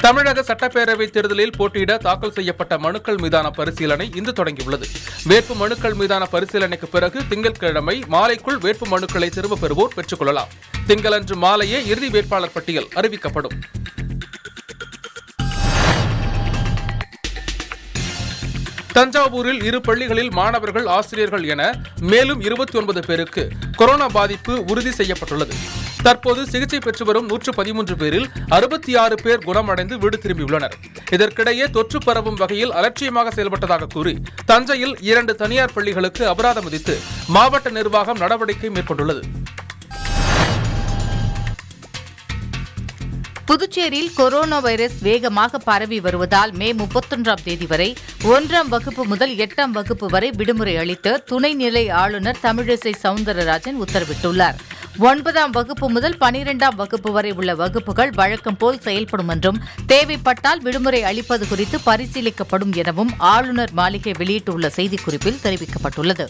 தமிழக சட்டப்பேரவை தேர்தலில் போட்டியிட தாக்கல் செய்யப்பட்ட மனுக்கள் மீதான பரிசீலனை இன்று தொடங்கியுள்ளது வேட்பு மனுக்கள் மீதான பரிசீலனைக்கு பிறகு திங்கட்கிழமை மாலைக்குள் வேட்பு மனுக்களை திரும்பப் பெறுவோர் பெற்றுக் கொள்ளலாம் திங்களன்று மாலையே இறுதி வேட்பாளர் பட்டியல் அறிவிக்கப்படும் தஞ்சாவூரில் இரு பள்ளிகளில் மாணவர்கள் ஆசிரியர்கள் என மேலும் இருபத்தி ஒன்பது பேருக்கு கொரோனா பாதிப்பு உறுதி செய்யப்பட்டுள்ளது தற்போது சிகிச்சை பெற்று வரும் நூற்று பதிமூன்று பேரில் அறுபத்தி ஆறு பேர் குணமடைந்து வீடு திரும்பியுள்ளனர் இதற்கிடையே தொற்று பரவும் வகையில் அலட்சியமாக செயல்பட்டதாக கூறி தஞ்சையில் இரண்டு தனியார் பள்ளிகளுக்கு அபராதம் விதித்து மாவட்ட நிர்வாகம் நடவடிக்கை மேற்கொண்டுள்ளது புதுச்சேரியில் கொரோனா வைரஸ் வேகமாக பரவி வருவதால் மே முப்பத்தொன்றாம் தேதி வரை ஒன்றாம் வகுப்பு முதல் எட்டாம் வகுப்பு வரை விடுமுறை அளித்து துணைநிலை ஆளுநர் தமிழிசை சவுந்தரராஜன் உத்தரவிட்டுள்ளார் ஒன்பதாம் வகுப்பு முதல் பனிரெண்டாம் வகுப்பு வரை உள்ள வகுப்புகள் வழக்கம் போல் செயல்படும் என்றும் தேவைப்பட்டால் விடுமுறை அளிப்பது குறித்து பரிசீலிக்கப்படும் எனவும் ஆளுநர் மாளிகை வெளியிட்டுள்ள செய்திக்குறிப்பில் தெரிவிக்கப்பட்டுள்ளது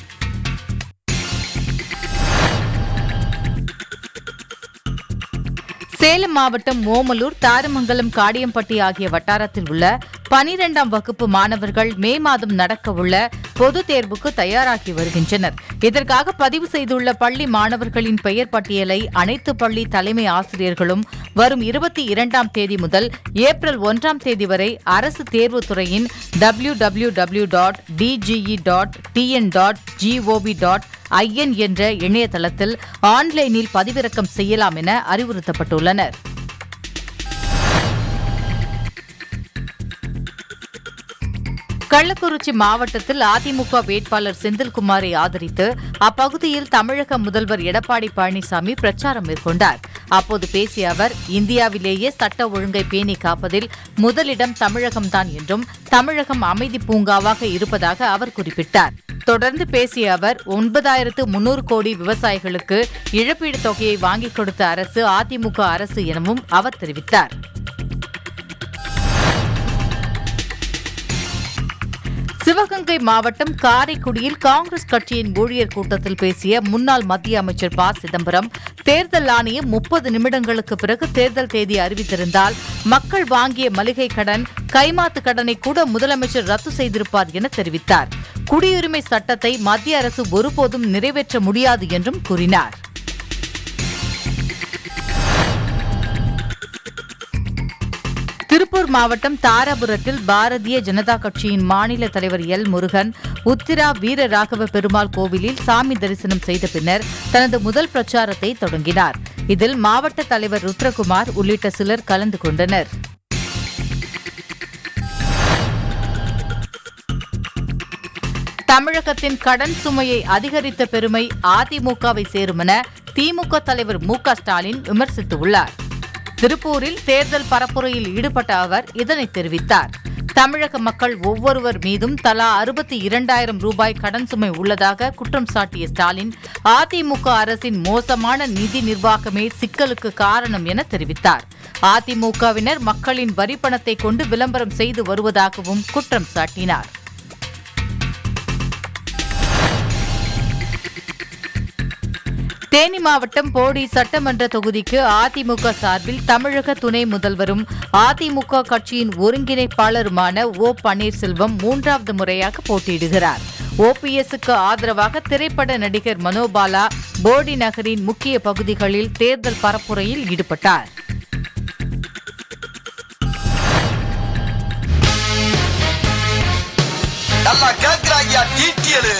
சேலம் மாவட்டம் ஓமலூர் தாரமங்கலம் காடியம்பட்டி ஆகிய வட்டாரத்தில் உள்ள பனிரெண்டாம் வகுப்பு மாணவர்கள் மே மாதம் நடக்கவுள்ள பொதுத் தேர்வுக்கு தயாராகி வருகின்றனர் இதற்காக பதிவு செய்துள்ள பள்ளி மாணவர்களின் பெயர் பட்டியலை அனைத்து பள்ளி தலைமை ஆசிரியர்களும் வரும் இருபத்தி இரண்டாம் தேதி முதல் ஏப்ரல் ஒன்றாம் தேதி வரை அரசு தேர்வுத்துறையின் W W W dot DGE dot TN dot GOV dot IN என்ற இணையதளத்தில் ஆன்லைனில் பதிவிறக்கம் செய்யலாம் என அறிவுறுத்தப்பட்டுள்ளனர் கள்ளக்குறிச்சி மாவட்டத்தில் அதிமுக வேட்பாளர் செந்தில்குமாரை ஆதரித்து அப்பகுதியில் தமிழக முதல்வர் எடப்பாடி பழனிசாமி பிரச்சாரம் மேற்கொண்டார் அப்போது பேசிய அவர் இந்தியாவிலேயே சட்ட ஒழுங்கை பேணி காப்பதில் முதலிடம் தமிழகம்தான் என்றும் தமிழகம் அமைதி பூங்காவாக இருப்பதாக அவர் குறிப்பிட்டார் தொடர்ந்து பேசிய அவர் ஒன்பதாயிரத்து முன்னூறு கோடி விவசாயிகளுக்கு இழப்பீடு தொகையை வாங்கிக் கொடுத்த அரசு அதிமுக அரசு எனவும் அவர் தெரிவித்தார் சிவகங்கை மாவட்டம் காரைக்குடியில் காங்கிரஸ் கட்சியின் ஊழியர் கூட்டத்தில் பேசிய முன்னாள் மத்திய அமைச்சர் ப சிதம்பரம் தேர்தல் ஆணையம் முப்பது நிமிடங்களுக்கு பிறகு தேர்தல் தேதி அறிவித்திருந்தால் மக்கள் வாங்கிய மளிகை கடன் கைமாத்து கடனை கூட முதலமைச்சர் ரத்து செய்திருப்பார் என தெரிவித்தார் குடியுரிமை சட்டத்தை மத்திய அரசு ஒருபோதும் நிறைவேற்ற முடியாது என்றும் கூறினார் திருப்பூர் மாவட்டம் தாராபுரத்தில் பாரதிய ஜனதா கட்சியின் மாநில தலைவர் எல் முருகன் உத்திரா வீரராகவ பெருமாள் கோவிலில் சாமி தரிசனம் செய்த பின்னர் தனது முதல் பிரச்சாரத்தை தொடங்கினார் இதில் மாவட்ட தலைவர் ருத்ரகுமார் உள்ளிட்ட சிலர் கலந்து கொண்டனர் தமிழகத்தின் கடன் சுமையை அதிகரித்த பெருமை அதிமுகவை சேரும் என திமுக தலைவர் மு க ஸ்டாலின் விமர்சித்துள்ளார் திருப்பூரில் தேர்தல் பரப்புரையில் ஈடுபட்ட அவர் இதனை தெரிவித்தார் தமிழக மக்கள் ஒவ்வொருவர் மீதும் தலா அறுபத்தி இரண்டாயிரம் ரூபாய் கடன் சுமை உள்ளதாக குற்றம் சாட்டிய ஸ்டாலின் அதிமுக அரசின் மோசமான நிதி நிர்வாகமே சிக்கலுக்கு காரணம் என தெரிவித்தார் அதிமுகவினர் மக்களின் வரி பணத்தை கொண்டு விளம்பரம் செய்து வருவதாகவும் குற்றம் சாட்டினார் தேனி மாவட்டம் போடி சட்டமன்ற தொகுதிக்கு அதிமுக சார்பில் தமிழக துணை முதல்வரும் அதிமுக கட்சியின் ஒருங்கிணைப்பாளருமான ஓ பன்னீர்செல்வம் மூன்றாவது முறையாக போட்டியிடுகிறார் ஓபிஎஸ்க்கு ஆதரவாக திரைப்பட நடிகர் மனோபாலா போடி நகரின் முக்கிய பகுதிகளில் தேர்தல் பரப்புரையில் ஈடுபட்டார் நல்லா கேக்குறாங்கயா டீட்டியலு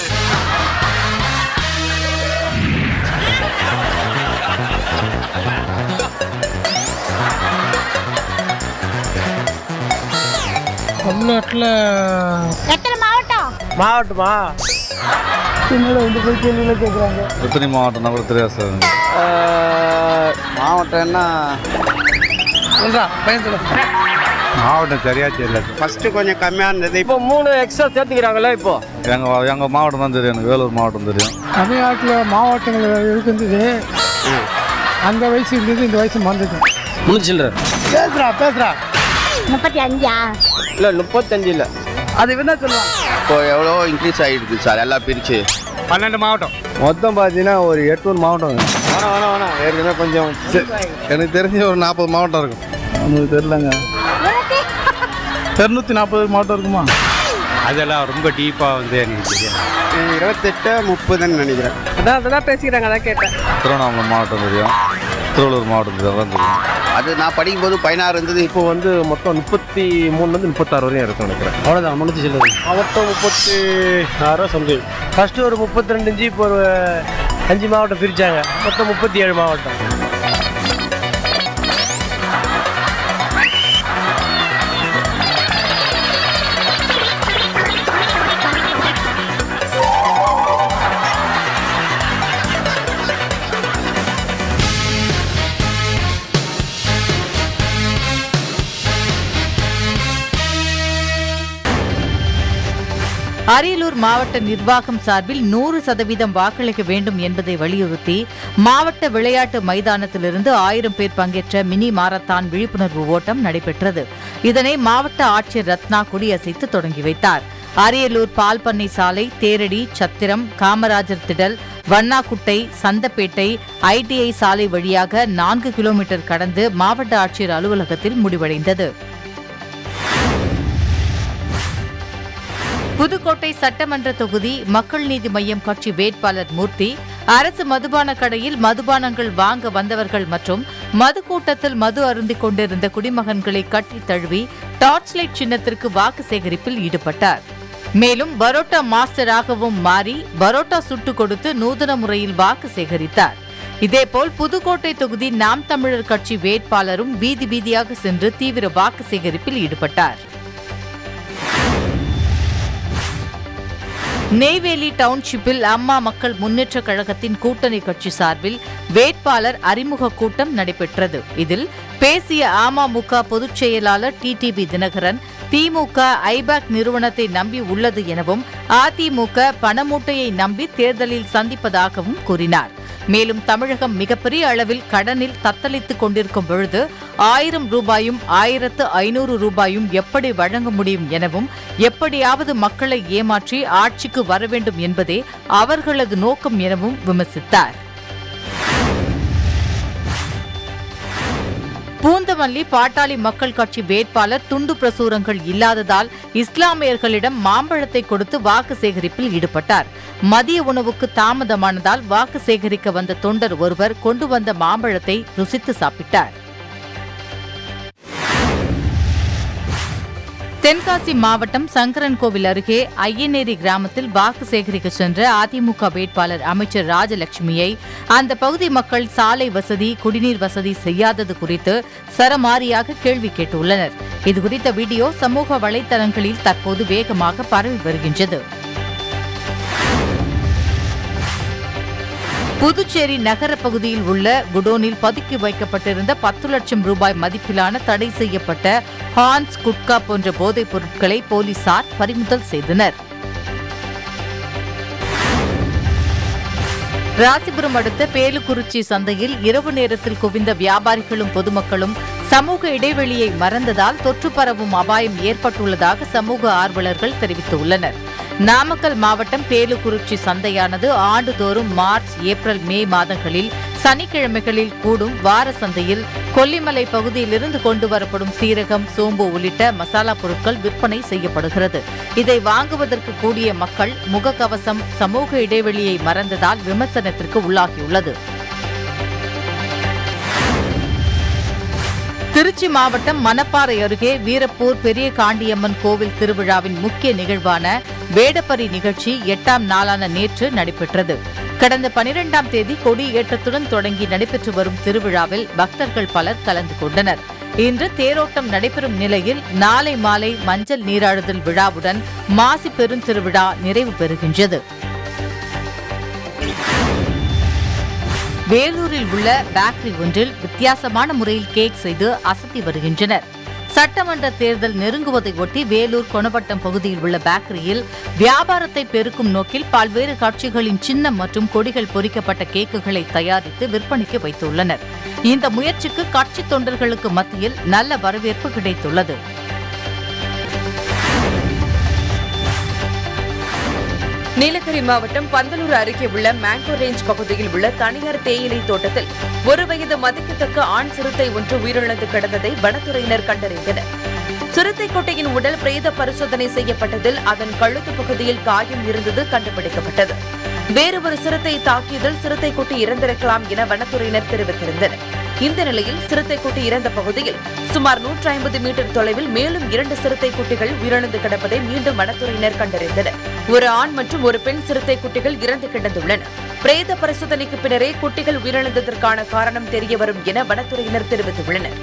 தமிழ்நாட்டில் எத்தனை மாவட்டம் மாவட்டமா என்னடா இந்த போய் கேள்வியில் கேட்குறாங்க எத்தனை மாவட்டம் நம்பர் தெரியாது சார் மாவட்டம்னா சொல்கிறா பையன் சொல்லு மாவட்டம் சரியா தெரியல ஃபர்ஸ்ட் கொஞ்சம் கம்மியாக இருந்தது இப்போ மூணு எக்ஸ்ட்ரா சேர்த்துக்கிறாங்களே இப்போ எங்கள் எங்கள் மாவட்டம் தான் தெரியும் எனக்கு வேலூர் மாவட்டம் தெரியும் தமிழ்நாட்டில் மாவட்டங்கள் இருக்கின்றது அந்த வயசு இருந்தது இந்த வயசு மறந்துது முடிச்சில்ற பேசுறா பேசுறா முப்பத்தி அஞ்சா இல்லை முப்பத்தஞ்சு இல்லை அது என்ன சொல்லுவாங்க இப்போ எவ்வளோ இன்க்ரீஸ் ஆகிடுது சார் எல்லாம் பிரித்து பன்னெண்டு மாவட்டம் மொத்தம் பார்த்தீங்கன்னா ஒரு எட்நூறு மாவட்டம் வேணாம் வேணாம் வேணாம் ஏற்கனவே கொஞ்சம் எனக்கு தெரிஞ்ச ஒரு நாற்பது மாவட்டம் இருக்கும் நமக்கு தெரிலங்க இரநூத்தி நாற்பது மாவட்டம் இருக்குமா அதெல்லாம் ரொம்ப டீப்பாக வந்து எனக்கு தெரியும் இருபத்தெட்டு முப்பதுன்னு நினைக்கிறேன் அதான் அதான் பேசிக்கிறாங்க அதான் கேட்டேன் திருவண்ணாமலை மாவட்டம் தெரியும் திருவள்ளூர் மாவட்டம் தெரியும் அதான் தெரியும் அது நான் படிக்கும்போது பதினாறு இருந்தது இப்போ இப்போ வந்து மொத்தம் முப்பத்தி மூணுலேருந்து முப்பத்தாறு வரையும் இருக்கும் நினைக்கிறேன் அவ்வளோதான் முன்னூற்றி சில்லது மாவட்டம் முப்பத்தி ஆறு சம்திங் ஃபஸ்ட்டு ஒரு முப்பத்தி ரெண்டு இஞ்சி இப்போ ஒரு அஞ்சு மாவட்டம் பிரித்தாங்க மொத்தம் முப்பத்தி ஏழு மாவட்டம் அரியலூர் மாவட்ட நிர்வாகம் சார்பில் நூறு சதவீதம் வாக்களிக்க வேண்டும் என்பதை வலியுறுத்தி மாவட்ட விளையாட்டு மைதானத்திலிருந்து ஆயிரம் பேர் பங்கேற்ற மினி மாரத்தான் விழிப்புணர்வு ஓட்டம் நடைபெற்றது இதனை மாவட்ட ஆட்சியர் ரத்னா கொடியசைத்து தொடங்கி வைத்தார் அரியலூர் பால் பண்ணை சாலை தேரடி சத்திரம் காமராஜர் திடல் வண்ணாக்குட்டை சந்தப்பேட்டை ஐடிஐ சாலை வழியாக நான்கு கிலோமீட்டர் கடந்து மாவட்ட ஆட்சியர் அலுவலகத்தில் முடிவடைந்தது புதுக்கோட்டை சட்டமன்ற தொகுதி மக்கள் நீதி மய்யம் கட்சி வேட்பாளர் மூர்த்தி அரசு மதுபான கடையில் மதுபானங்கள் வாங்க வந்தவர்கள் மற்றும் மது கூட்டத்தில் மது அருந்திக் கொண்டிருந்த குடிமகன்களை கட்டித் தழுவி டார்ச் லைட் சின்னத்திற்கு வாக்கு சேகரிப்பில் ஈடுபட்டார் மேலும் பரோட்டா மாஸ்டராகவும் மாறி பரோட்டா சுட்டுக் கொடுத்து நூதன முறையில் வாக்கு சேகரித்தார் இதேபோல் புதுக்கோட்டை தொகுதி நாம் தமிழர் கட்சி வேட்பாளரும் வீதி வீதியாக சென்று தீவிர வாக்கு சேகரிப்பில் ஈடுபட்டார் நெய்வேலி டவுன்ஷிப்பில் அம்மா மக்கள் முன்னேற்றக் கழகத்தின் கூட்டணி கட்சி சார்பில் வேட்பாளர் அறிமுக கூட்டம் நடைபெற்றது இதில் பேசிய அமமுக பொதுச் செயலாளர் டிடிவி தினகரன் திமுக ஐபாக் நிறுவனத்தை நம்பி உள்ளது எனவும் அதிமுக பணமூட்டையை நம்பி தேர்தலில் சந்திப்பதாகவும் கூறினார் மேலும் தமிழகம் மிகப்பெரிய அளவில் கடனில் தத்தளித்துக் கொண்டிருக்கும் பொழுது ஆயிரம் ரூபாயும் ஆயிரத்து ஐநூறு ரூபாயும் எப்படி வழங்க முடியும் எனவும் எப்படியாவது மக்களை ஏமாற்றி ஆட்சிக்கு வர வேண்டும் என்பதே அவர்களது நோக்கம் எனவும் விமர்சித்தார் பூந்தமல்லி பாட்டாளி மக்கள் கட்சி வேட்பாளர் துண்டு பிரசுரங்கள் இல்லாததால் இஸ்லாமியர்களிடம் மாம்பழத்தை கொடுத்து வாக்கு சேகரிப்பில் ஈடுபட்டார் மதிய உணவுக்கு தாமதமானதால் வாக்கு சேகரிக்க வந்த தொண்டர் ஒருவர் கொண்டு வந்த மாம்பழத்தை ருசித்து சாப்பிட்டார் தென்காசி மாவட்டம் சங்கரன்கோவில் அருகே ஐயனேரி கிராமத்தில் வாக்கு சேகரிக்க சென்ற அதிமுக வேட்பாளர் அமைச்சர் ராஜலட்சுமியை அந்த பகுதி மக்கள் சாலை வசதி குடிநீர் வசதி செய்யாதது குறித்து சரமாரியாக கேள்வி கேட்டுள்ளனர் இதுகுறித்த வீடியோ சமூக வலைதளங்களில் தற்போது வேகமாக பரவி வருகின்றது புதுச்சேரி நகர பகுதியில் உள்ள குடோனில் பதுக்கி வைக்கப்பட்டிருந்த பத்து லட்சம் ரூபாய் மதிப்பிலான தடை செய்யப்பட்ட ஹான்ஸ் குட்கா போன்ற போதைப் பொருட்களை போலீசார் பறிமுதல் செய்தனர் ராசிபுரம் அடுத்த பேலுக்குறிச்சி சந்தையில் இரவு நேரத்தில் குவிந்த வியாபாரிகளும் பொதுமக்களும் சமூக இடைவெளியை மறந்ததால் தொற்று பரவும் அபாயம் ஏற்பட்டுள்ளதாக சமூக ஆர்வலர்கள் தெரிவித்துள்ளனர் நாமக்கல் மாவட்டம் பேலுக்குறிச்சி சந்தையானது ஆண்டுதோறும் மார்ச் ஏப்ரல் மே மாதங்களில் சனிக்கிழமைகளில் கூடும் வார சந்தையில் கொல்லிமலை பகுதியிலிருந்து கொண்டு வரப்படும் சீரகம் சோம்பு உள்ளிட்ட மசாலா பொருட்கள் விற்பனை செய்யப்படுகிறது இதை வாங்குவதற்கு கூடிய மக்கள் முகக்கவசம் சமூக இடைவெளியை மறந்ததால் விமர்சனத்திற்கு உள்ளாகியுள்ளது திருச்சி மாவட்டம் மணப்பாறை அருகே வீரப்பூர் பெரிய காண்டியம்மன் கோவில் திருவிழாவின் முக்கிய நிகழ்வான வேடப்பரி நிகழ்ச்சி எட்டாம் நாளான நேற்று நடைபெற்றது கடந்த பனிரெண்டாம் தேதி கொடி ஏற்றத்துடன் தொடங்கி நடைபெற்று வரும் திருவிழாவில் பக்தர்கள் பலர் கலந்து கொண்டனர் இன்று தேரோட்டம் நடைபெறும் நிலையில் நாளை மாலை மஞ்சள் நீராடுதல் விழாவுடன் மாசி பெருந்திருவிழா நிறைவு பெறுகின்றது வேலூரில் உள்ள பேக்கரி ஒன்றில் வித்தியாசமான முறையில் கேக் செய்து அசத்தி வருகின்றனர் சட்டமன்ற தேர்தல் நெருங்குவதை ஒட்டி வேலூர் கொணவட்டம் பகுதியில் உள்ள பேக்கரியில் வியாபாரத்தை பெருக்கும் நோக்கில் பல்வேறு கட்சிகளின் சின்னம் மற்றும் கொடிகள் பொறிக்கப்பட்ட கேக்குகளை தயாரித்து விற்பனைக்கு வைத்துள்ளனர் இந்த முயற்சிக்கு கட்சி தொண்டர்களுக்கு மத்தியில் நல்ல வரவேற்பு கிடைத்துள்ளது நீலகிரி மாவட்டம் பந்தலூர் அருகே உள்ள மேங்கோ ரேஞ்ச் பகுதியில் உள்ள தனியார் தேயிலை தோட்டத்தில் ஒரு வயது மதிக்கத்தக்க ஆண் சிறுத்தை ஒன்று உயிரிழந்து கிடந்ததை வனத்துறையினர் கண்டறிந்தனர் சிறுத்தைக்கோட்டையின் உடல் பிரேத பரிசோதனை செய்யப்பட்டதில் அதன் கழுத்து பகுதியில் காயம் இருந்தது கண்டுபிடிக்கப்பட்டது வேறு ஒரு சிறுத்தை தாக்கியதில் சிறுத்தைக்குட்டி இறந்திருக்கலாம் என வனத்துறையினர் தெரிவித்திருந்தனர் இந்த நிலையில் சிறுத்தைக்குட்டி இறந்த பகுதியில் சுமார் நூற்றி ஐம்பது மீட்டர் தொலைவில் மேலும் இரண்டு சிறுத்தை குட்டிகள் உயிரிழந்து கிடப்பதை மீண்டும் வனத்துறையினர் கண்டறிந்தனர் ஒரு ஆண் மற்றும் ஒரு பெண் சிறுத்தை குட்டிகள் இறந்து கிடந்துள்ளன பிரேத பரிசோதனைக்கு பின்னரே குட்டிகள் உயிரிழந்ததற்கான காரணம் தெரியவரும் என வனத்துறையினர் தெரிவித்துள்ளனர்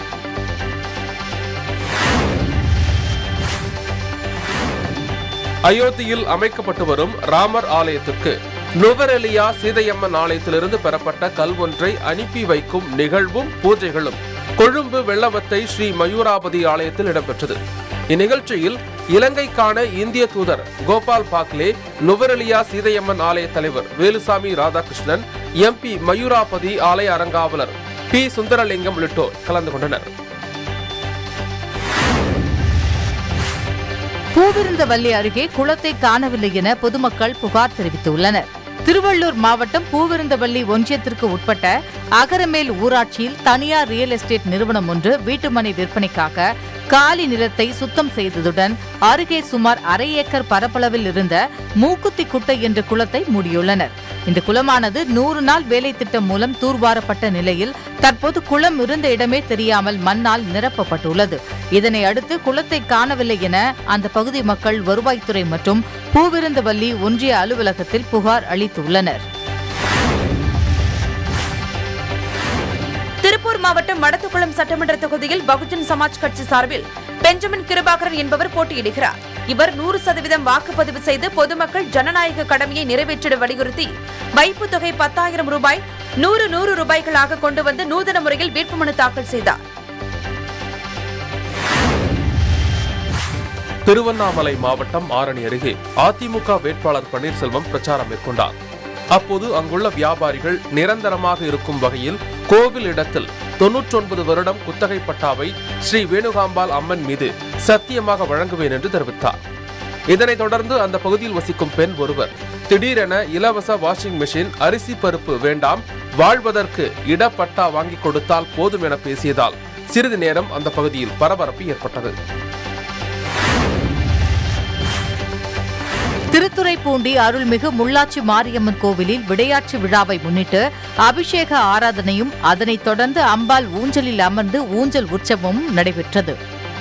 அயோத்தியில் அமைக்கப்பட்டு வரும் ராமர் ஆலயத்துக்கு நுவரெலியா சீதையம்மன் ஆலயத்திலிருந்து பெறப்பட்ட கல் ஒன்றை அனுப்பி வைக்கும் நிகழ்வும் பூஜைகளும் கொழும்பு வெள்ளவத்தை ஸ்ரீ மயூராபதி ஆலயத்தில் இடம்பெற்றது இந்நிகழ்ச்சியில் இலங்கைக்கான இந்திய தூதர் கோபால் பாக்லே நுவரெலியா சீதையம்மன் ஆலய தலைவர் வேலுசாமி ராதாகிருஷ்ணன் எம்பி மயூராபதி ஆலய அறங்காவலர் பி சுந்தரலிங்கம் உள்ளிட்டோர் கலந்து கொண்டனர் பூவிருந்தவல்லி அருகே குளத்தை காணவில்லை என பொதுமக்கள் புகார் தெரிவித்துள்ளனர் திருவள்ளூர் மாவட்டம் பூவிருந்தவல்லி ஒன்றியத்திற்கு உட்பட்ட அகரமேல் ஊராட்சியில் தனியார் ரியல் எஸ்டேட் நிறுவனம் ஒன்று வீட்டுமனை விற்பனைக்காக காலி நிலத்தை சுத்தம் செய்ததுடன் அருகே சுமார் அரை ஏக்கர் பரப்பளவில் இருந்த மூக்குத்தி குட்டை என்ற குளத்தை மூடியுள்ளனர் இந்த குளமானது நூறு நாள் வேலை திட்டம் மூலம் தூர்வாரப்பட்ட நிலையில் தற்போது குளம் இருந்த இடமே தெரியாமல் மண்ணால் நிரப்பப்பட்டுள்ளது இதனை அடுத்து குளத்தை காணவில்லை என அந்த பகுதி மக்கள் வருவாய்த்துறை மற்றும் பூவிருந்தவல்லி ஒன்றிய அலுவலகத்தில் புகார் அளித்துள்ளனர் திருப்பூர் மாவட்டம் மடத்துக்குளம் சட்டமன்ற தொகுதியில் பகுஜன் சமாஜ் கட்சி சார்பில் பெஞ்சமின் கிருபாகரன் என்பவர் போட்டியிடுகிறார் இவர் நூறு சதவீதம் வாக்குப்பதிவு செய்து பொதுமக்கள் ஜனநாயக கடமையை நிறைவேற்றிட வலியுறுத்தி வைப்பு தொகை பத்தாயிரம் ரூபாய் நூறு நூறு ரூபாய்களாக கொண்டு வந்து நூதன முறையில் வேட்புமனு தாக்கல் செய்தார் திருவண்ணாமலை மாவட்டம் ஆரணி அருகே அதிமுக வேட்பாளர் பன்னீர்செல்வம் பிரச்சாரம் மேற்கொண்டார் அப்போது அங்குள்ள வியாபாரிகள் நிரந்தரமாக இருக்கும் வகையில் கோவில் இடத்தில் தொன்னூற்றொன்பது வருடம் குத்தகை பட்டாவை ஸ்ரீ வேணுகாம்பாள் அம்மன் மீது சத்தியமாக வழங்குவேன் என்று தெரிவித்தார் இதனைத் தொடர்ந்து அந்த பகுதியில் வசிக்கும் பெண் ஒருவர் திடீரென இலவச வாஷிங் மெஷின் அரிசி பருப்பு வேண்டாம் வாழ்வதற்கு இடப்பட்டா வாங்கி கொடுத்தால் போதும் என பேசியதால் சிறிது நேரம் அந்த பகுதியில் பரபரப்பு ஏற்பட்டது திருத்துறைப்பூண்டி அருள்மிகு முள்ளாச்சி மாரியம்மன் கோவிலில் விடையாட்சி விழாவை முன்னிட்டு அபிஷேக ஆராதனையும் அதனைத் தொடர்ந்து அம்பாள் ஊஞ்சலில் அமர்ந்து ஊஞ்சல் உற்சவமும் நடைபெற்றது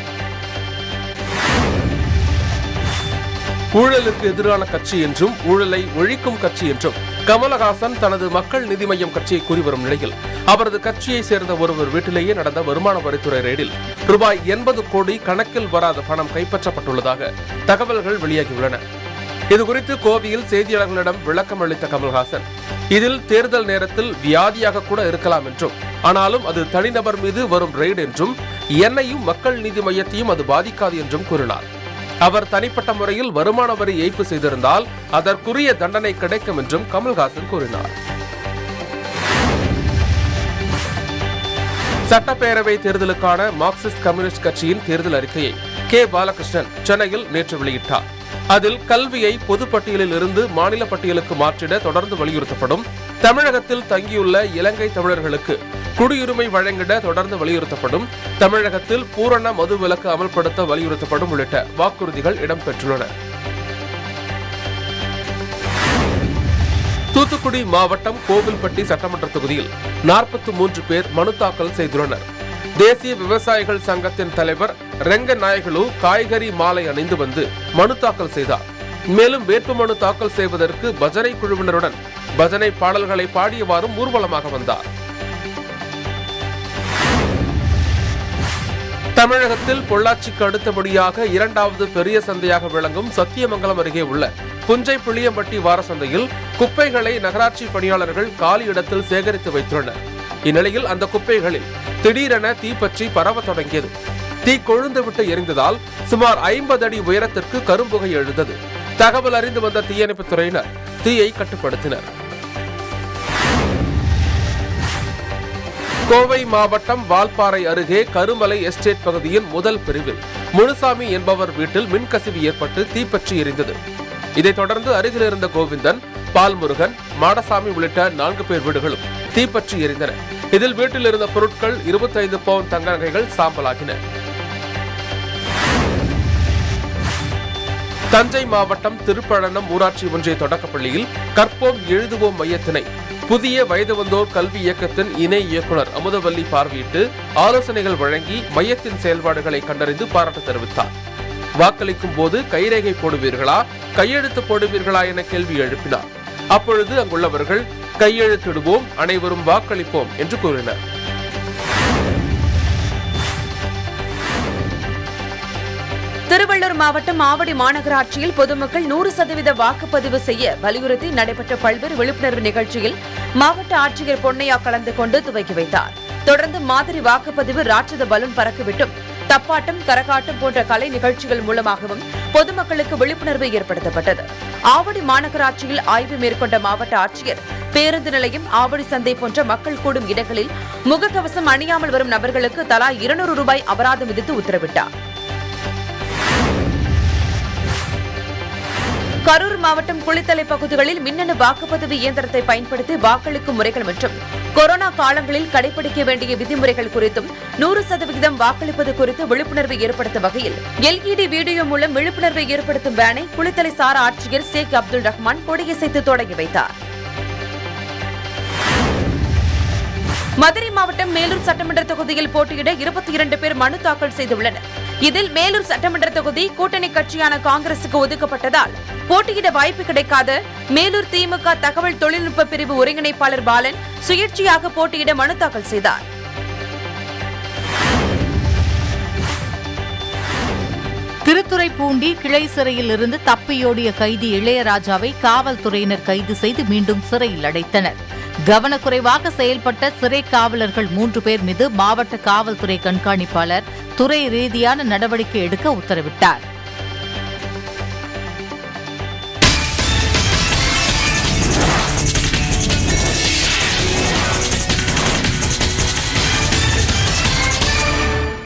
ஊழலுக்கு எதிரான கட்சி என்றும் ஊழலை ஒழிக்கும் கட்சி என்றும் கமலஹாசன் தனது மக்கள் நிதி மையம் கட்சியை கூறி வரும் நிலையில் அவரது கட்சியை சேர்ந்த ஒருவர் வீட்டிலேயே நடந்த வருமான வரித்துறை ரெய்டில் ரூபாய் எண்பது கோடி கணக்கில் வராத பணம் கைப்பற்றப்பட்டுள்ளதாக தகவல்கள் வெளியாகியுள்ளன இதுகுறித்து கோவையில் செய்தியாளர்களிடம் விளக்கம் அளித்த கமல்ஹாசன் இதில் தேர்தல் நேரத்தில் வியாதியாக கூட இருக்கலாம் என்றும் ஆனாலும் அது தனிநபர் மீது வரும் ரெய்டு என்றும் என்னையும் மக்கள் நீதி மையத்தையும் அது பாதிக்காது என்றும் கூறினார் அவர் தனிப்பட்ட முறையில் வருமான வரி ஏய்ப்பு செய்திருந்தால் அதற்குரிய தண்டனை கிடைக்கும் என்றும் கமல்ஹாசன் கூறினார் சட்டப்பேரவை தேர்தலுக்கான மார்க்சிஸ்ட் கம்யூனிஸ்ட் கட்சியின் தேர்தல் அறிக்கையை கே பாலகிருஷ்ணன் சென்னையில் நேற்று வெளியிட்டார் அதில் கல்வியை பொதுப்பட்டியலில் இருந்து மாநில பட்டியலுக்கு மாற்றிட தொடர்ந்து வலியுறுத்தப்படும் தமிழகத்தில் தங்கியுள்ள இலங்கை தமிழர்களுக்கு குடியுரிமை வழங்கிட தொடர்ந்து வலியுறுத்தப்படும் தமிழகத்தில் பூரண மது விலக்கு அமல்படுத்த வலியுறுத்தப்படும் உள்ளிட்ட வாக்குறுதிகள் இடம்பெற்றுள்ளன தூத்துக்குடி மாவட்டம் கோவில்பட்டி சட்டமன்ற தொகுதியில் நாற்பத்தி மூன்று பேர் மனு தாக்கல் செய்துள்ளனர் தேசிய விவசாயிகள் சங்கத்தின் தலைவர் ரெங்க நாயகலு காய்கறி மாலை அணிந்து வந்து மனு தாக்கல் செய்தார் மேலும் வேட்புமனு தாக்கல் செய்வதற்கு பஜனை குழுவினருடன் பஜனை பாடல்களை பாடியவாறும் ஊர்வலமாக வந்தார் தமிழகத்தில் பொள்ளாச்சிக்கு அடுத்தபடியாக இரண்டாவது பெரிய சந்தையாக விளங்கும் சத்தியமங்கலம் அருகே உள்ள புஞ்சை புளியம்பட்டி வாரசந்தையில் குப்பைகளை நகராட்சி பணியாளர்கள் காலி இடத்தில் சேகரித்து வைத்துள்ளனர் இந்நிலையில் அந்த குப்பைகளில் திடீரென தீப்பற்றி பரவ தொடங்கியது தீ கொழுந்துவிட்டு எரிந்ததால் சுமார் ஐம்பது அடி உயரத்திற்கு கரும்புகை எழுந்தது தகவல் அறிந்து வந்த தீயணைப்புத் துறையினர் தீயை கட்டுப்படுத்தினர் கோவை மாவட்டம் வால்பாறை அருகே கருமலை எஸ்டேட் பகுதியின் முதல் பிரிவில் முனுசாமி என்பவர் வீட்டில் மின்கசிவு ஏற்பட்டு தீப்பற்றி எரிந்தது இதைத் தொடர்ந்து அருகில் இருந்த கோவிந்தன் பால்முருகன் மாடசாமி உள்ளிட்ட நான்கு பேர் வீடுகளும் தீப்பற்றி எரிந்தன இதில் வீட்டில் இருந்த பொருட்கள் இருபத்தைந்து பவுன் தங்க நகைகள் சாம்பலாகின தஞ்சை மாவட்டம் திருப்பழனம் ஊராட்சி ஒன்றிய தொடக்கப்பள்ளியில் கற்போம் எழுதுவோம் மையத்தினை புதிய வயது வந்தோர் கல்வி இயக்கத்தின் இணை இயக்குனர் அமுதவல்லி பார்வையிட்டு ஆலோசனைகள் வழங்கி மையத்தின் செயல்பாடுகளை கண்டறிந்து பாராட்டு தெரிவித்தார் வாக்களிக்கும் போது கைரேகை போடுவீர்களா கையெழுத்து போடுவீர்களா என கேள்வி எழுப்பினார் அப்பொழுது அங்குள்ளவர்கள் கையெழுத்திடுவோம் அனைவரும் வாக்களிப்போம் என்று கூறினர் திருவள்ளூர் மாவட்டம் ஆவடி மாநகராட்சியில் பொதுமக்கள் நூறு சதவீத வாக்குப்பதிவு செய்ய வலியுறுத்தி நடைபெற்ற பல்வேறு விழிப்புணர்வு நிகழ்ச்சியில் மாவட்ட ஆட்சியர் பொன்னையா கலந்து கொண்டு துவக்கி வைத்தார் தொடர்ந்து மாதிரி வாக்குப்பதிவு ராட்சத பலூன் பறக்கவிட்டும் தப்பாட்டம் கரகாட்டம் போன்ற கலை நிகழ்ச்சிகள் மூலமாகவும் பொதுமக்களுக்கு விழிப்புணர்வு ஏற்படுத்தப்பட்டது ஆவடி மாநகராட்சியில் ஆய்வு மேற்கொண்ட மாவட்ட ஆட்சியர் பேருந்து நிலையம் ஆவடி சந்தை போன்ற மக்கள் கூடும் இடங்களில் முகக்கவசம் அணியாமல் வரும் நபர்களுக்கு தலா இருநூறு ரூபாய் அபராதம் விதித்து உத்தரவிட்டார் கரூர் மாவட்டம் குளித்தலை பகுதிகளில் மின்னணு வாக்குப்பதிவு இயந்திரத்தை பயன்படுத்தி வாக்களிக்கும் முறைகள் மற்றும் கொரோனா காலங்களில் கடைபிடிக்க வேண்டிய விதிமுறைகள் குறித்தும் நூறு சதவிகிதம் வாக்களிப்பது குறித்து விழிப்புணர்வு ஏற்படுத்தும் வகையில் எல்இடி வீடியோ மூலம் விழிப்புணர்வை ஏற்படுத்தும் வேனை குளித்தலை சார ஆட்சியர் ஷேக் அப்துல் ரஹ்மான் கொடியசைத்து தொடங்கி வைத்தார் மதுரை மாவட்டம் மேலூர் சட்டமன்ற தொகுதியில் போட்டியிட இருபத்தி இரண்டு பேர் மனு தாக்கல் செய்துள்ளனர் இதில் மேலூர் சட்டமன்ற தொகுதி கூட்டணி கட்சியான காங்கிரசுக்கு ஒதுக்கப்பட்டதால் போட்டியிட வாய்ப்பு கிடைக்காத மேலூர் திமுக தகவல் தொழில்நுட்ப பிரிவு ஒருங்கிணைப்பாளர் பாலன் சுயேட்சையாக போட்டியிட மனு தாக்கல் செய்தார் திருத்துறைப்பூண்டி கிளை சிறையில் இருந்து தப்பியோடிய கைதி இளையராஜாவை காவல்துறையினர் கைது செய்து மீண்டும் சிறையில் அடைத்தனர் கவனக்குறைவாக செயல்பட்ட சிறை காவலர்கள் மூன்று பேர் மீது மாவட்ட காவல்துறை கண்காணிப்பாளர் துறை ரீதியான நடவடிக்கை எடுக்க உத்தரவிட்டார்